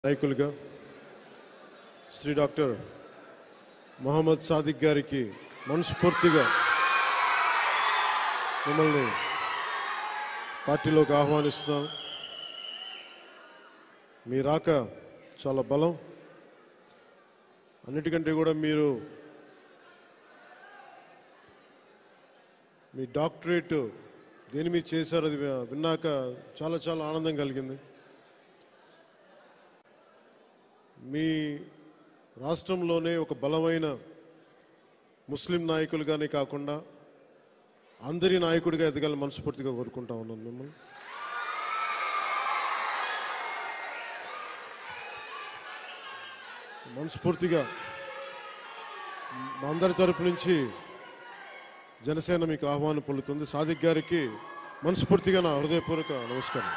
నాయకులుగా శ్రీ డాక్టర్ మొహమ్మద్ సాదిక్ గారికి మనస్ఫూర్తిగా మిమ్మల్ని పార్టీలోకి ఆహ్వానిస్తున్నాం మీ రాక చాలా బలం అన్నిటికంటే కూడా మీరు మీ డాక్టరేట్ దేని మీద చేశారు అది వి- విన్నాక చాలా చాలా ఆనందం కలిగింది మీ రాష్ట్రంలోనే ఒక బలమైన ముస్లిం నాయకులుగానే కాకుండా అందరి నాయకుడిగా ఎదగాలని మనస్ఫూర్తిగా కోరుకుంటా ఉన్నాను మిమ్మల్ని మనస్ఫూర్తిగా మా అందరి తరపు నుంచి జనసేన మీకు ఆహ్వానం పొందుతుంది సాదిక్ గారికి మనస్ఫూర్తిగా నా హృదయపూర్వక నమస్కారం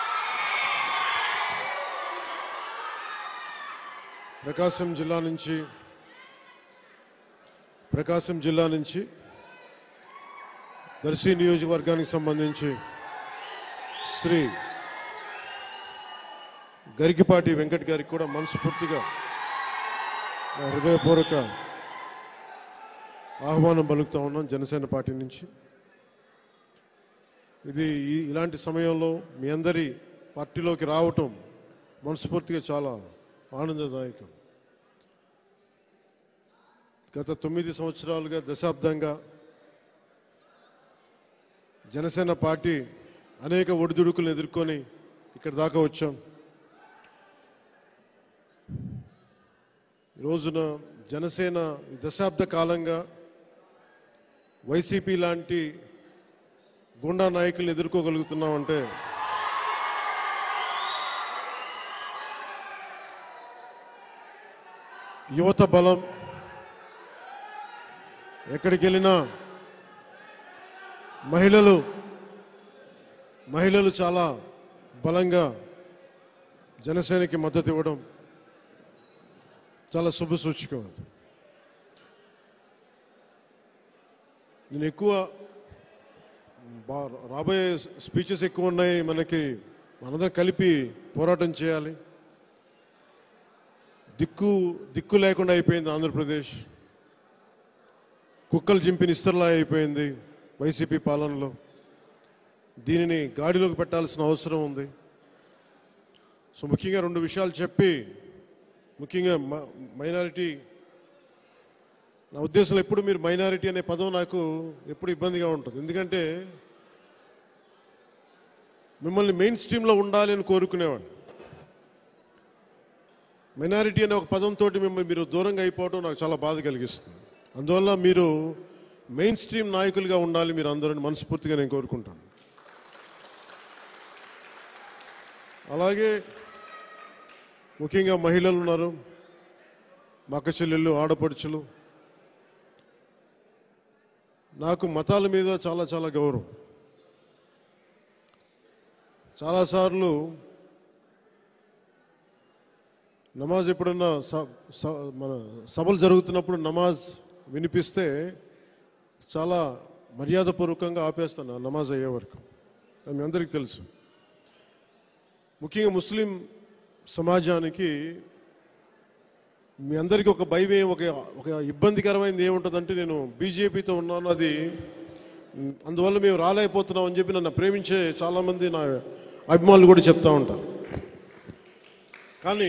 ప్రకాశం జిల్లా నుంచి ప్రకాశం జిల్లా నుంచి దర్శి నియోజకవర్గానికి సంబంధించి శ్రీ గరికిపాటి వెంకట్ గారికి కూడా మనస్ఫూర్తిగా నా హృదయపూర్వక ఆహ్వానం పలుకుతా ఉన్నాం జనసేన పార్టీ నుంచి ఇది ఈ- ఇలాంటి సమయంలో మీ అందరి పార్టీలోకి రావటం మనస్ఫూర్తిగా చాలా ఆనందదాయకం గత తొమ్మిది సంవత్సరాలుగా దశాబ్దంగా జనసేన పార్టీ అనేక ఒడిదుడుకులను ఎదుర్కొని ఇక్కడ దాకా వచ్చాం ఈ రోజున జనసేన ఈ దశాబ్ద కాలంగా వైసీపీ లాంటి గుండా నాయకులను ఎదుర్కోగలుగుతున్నామంటే యువత బలం ఎక్కడికి వెళ్ళినా మహిళలు మహిళలు చాలా బలంగా జనసేనకి మద్దతు ఇవ్వడం చాలా శుభ సూచకం అది నేను ఎక్కువ బా- రాబోయే స్పీచెస్ ఎక్కువ ఉన్నాయి మనకి మనందరం కలిపి పోరాటం చేయాలి దిక్కు దిక్కు లేకుండా అయిపోయింది ఆంధ్రప్రదేశ్ కుక్కలు చింపిన ఇస్తర్లా అయిపోయింది వైసీపీ పాలనలో దీనిని గాడిలోకి పెట్టాల్సిన అవసరం ఉంది సో ముఖ్యంగా రెండు విషయాలు చెప్పి ముఖ్యంగా మ- మైనారిటీ నా ఉద్దేశంలో ఎప్పుడు మీరు మైనారిటీ అనే పదం నాకు ఎప్పుడు ఇబ్బందిగా ఉంటుంది ఎందుకంటే మిమ్మల్ని మెయిన్ స్ట్రీమ్లో ఉండాలి అని కోరుకునేవాడిని మైనారిటీ అనే ఒక పదంతో మిమ్మల్ని మీరు దూరంగా అయిపోవడం నాకు చాలా బాధ కలిగిస్తుంది అందువల్ల మీరు మెయిన్ స్ట్రీమ్ నాయకులుగా ఉండాలి మీరు అందరూ మనస్ఫూర్తిగా నేను కోరుకుంటాను అలాగే ముఖ్యంగా మహిళలు ఉన్నారు మా అక్క చెల్లెళ్ళు ఆడపడుచులు నాకు మతాల మీద చాలా చాలా గౌరవం చాలాసార్లు నమాజ్ ఎప్పుడన్నా స- స- మన సభలు జరుగుతున్నప్పుడు నమాజ్ వినిపిస్తే చాలా మర్యాదపూర్వకంగా ఆపేస్తాను ఆ నమాజ్ అయ్యే వరకు అది మీ అందరికీ తెలుసు ముఖ్యంగా ముస్లిం సమాజానికి మీ అందరికీ ఒక భయం ఒక ఒక ఇబ్బందికరమైనది ఏముంటుందంటే నేను బీజేపీతో ఉన్నాను అది మ్, అందువల్ల మేము రాలేకపోతున్నాం అని చెప్పి నన్ను ప్రేమించే చాలామంది నా అభిమానులు కూడా చెప్తా ఉంటారు కానీ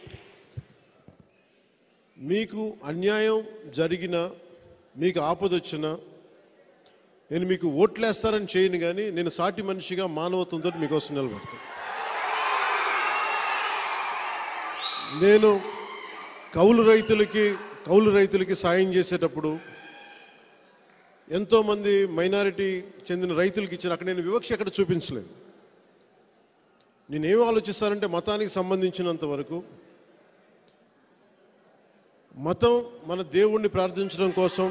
మీకు అన్యాయం జరిగిన మీకు ఆపద వచ్చినా నేను మీకు ఓట్లేస్తారని చేయను కానీ నేను సాటి మనిషిగా మానవత్వంతో మీకోసం నిలబడతాను నేను కౌలు రైతులకి కౌలు రైతులకి సాయం చేసేటప్పుడు ఎంతోమంది మైనారిటీ చెందిన రైతులకి ఇచ్చిన అక్కడ నేను వివక్ష ఎక్కడ చూపించలేదు నేనేం ఆలోచిస్తానంటే మతానికి సంబంధించినంత వరకు మతం మన దేవుణ్ణి ప్రార్థించడం కోసం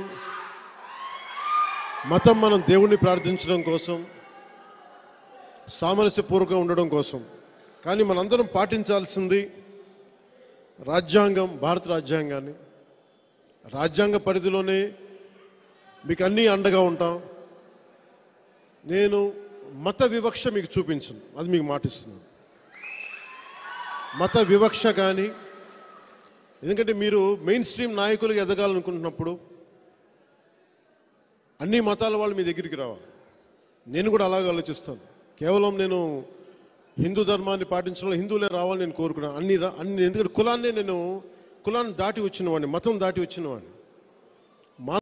మతం మనం దేవుణ్ణి ప్రార్థించడం కోసం సామరస్యపూర్వకంగా ఉండడం కోసం కానీ మనందరం పాటించాల్సింది రాజ్యాంగం భారత రాజ్యాంగాన్ని రాజ్యాంగ పరిధిలోనే మీకు అన్నీ అండగా ఉంటాం నేను మత వివక్ష మీకు చూపించను అది మీకు మాటిస్తున్నాను మత వివక్ష కానీ ఎందుకంటే మీరు మెయిన్ స్ట్రీమ్ నాయకులుగా ఎదగాలనుకుంటున్నప్పుడు అన్ని మతాల వాళ్ళు మీ దగ్గరికి రావాలి నేను కూడా అలాగే ఆలోచిస్తాను కేవలం నేను హిందూ ధర్మాన్ని పాటించడం హిందువులే రావాలని నేను కోరుకున్నాను అన్ని రా- అన్ని ఎందుకంటే కులాన్నే నేను కులాన్ని దాటి వచ్చిన వాడిని మతం దాటి వచ్చిన వాడిని